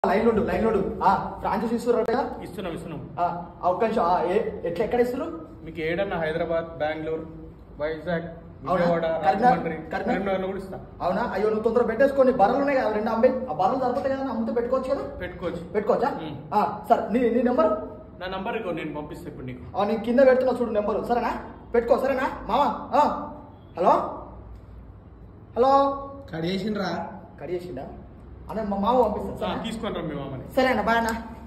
Line ఉండు line ఉండు ఆ ఫ్రాంచైజ్ ఇస్తున్నారు ఇస్తున్నాం ఇస్తున్నాం ఒక్క నిమిషం ఆ, ఏ- ఎట్లా ఎక్కడ ఇస్తారు మీకు ఏడన్నా హైదరాబాద్ బెంగళూరు వైజాగ్ అవునా? విజయవాడ కరీంనగర్? రాజమండ్రి కరీంనగర్? కరీంనగర్లో కూడా ఇస్తాం అవునా అయ్యో నువ్వు తొందర పెట్టేసుకోండి బర్రెలు ఉన్నాయి కదా రెండు అమ్మాయి ఆ బర్రెలు సరిపోతాయి కదా అమ్ముతే పెట్టుకోవచ్చు కదా పెట్టుకోవచ్చు పెట్టుకోవచ్చా మ్. ఆ, సరే నీ నీ నెంబర్ నా నంబర్ ఇగో నేను పంపిస్తా ఇప్పుడు నీకు నేను కింద పెడుతున్నా చూడు నెంబర్ సరేనా పెట్టుకో సరేనా మావా ఆ, హలో హలో కడిగేసిండ్రా కడిగేసిండా అన్న మా మామ పంపిస్తాను ఆ, సరేనా? తీసుకొని రా మీ మామని సరే అన్న బాయ్ అన్న